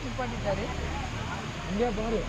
நிப்பாட்டிட்டாரு இங்கே பாரு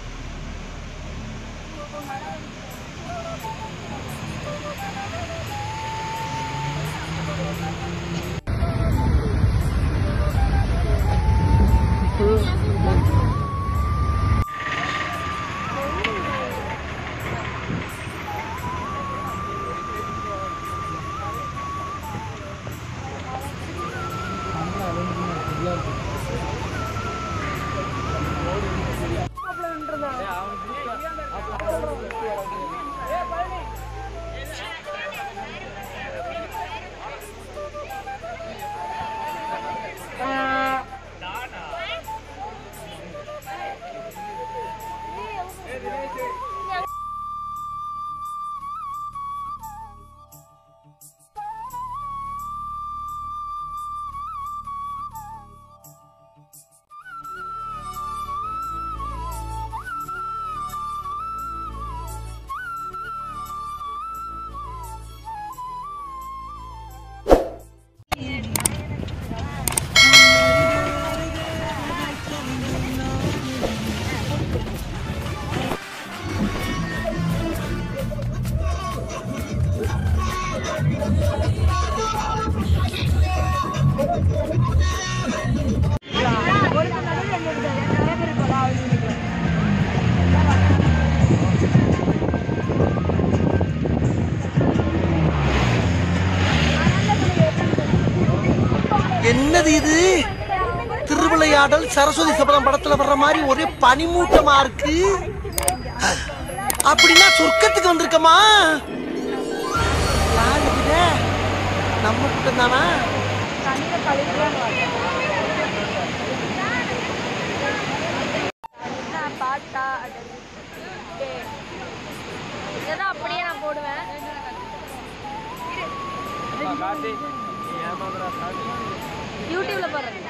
என்னது இது திருவிளையாடல் சரஸ்வதி சபதம் படத்துல வர்ற மாதிரி ஒரே பனிமூட்டமா இருக்கு அப்படின்னா சொர்க்கத்துக்கு வந்திருக்கமா யார் இருக்குதே? நம்ம கூட்டம் தானா என்ன பாட்டா இதெல்லாம் அப்படியே நான் போடுவேன் யூடியூப்ல போடுறேன்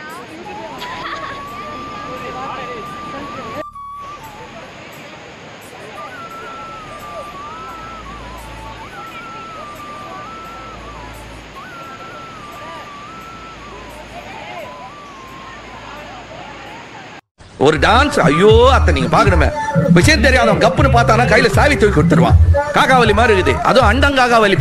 ஒரு டான்ஸ் ஐயோ அத்தை நீங்க பாக்கணுமே விஷயம் தெரியாதவன் கப்புன்னு பார்த்தானா கையில சாவி தூக்கி கொடுத்துருவான் காக்காவலி மாதிரி இருக்குது அதுவும் அண்டங்காகாவலி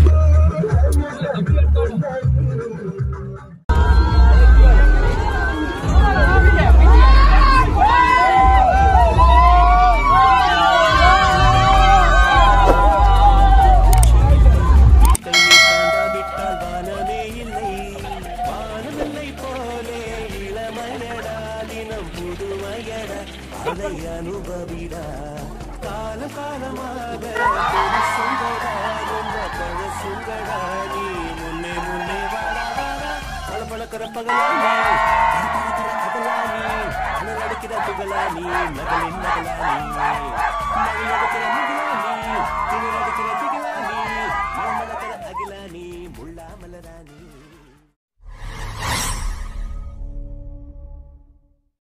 நகலின் நகலானி நகலெடுக்கிற முகலானி திணிரடுக்கிற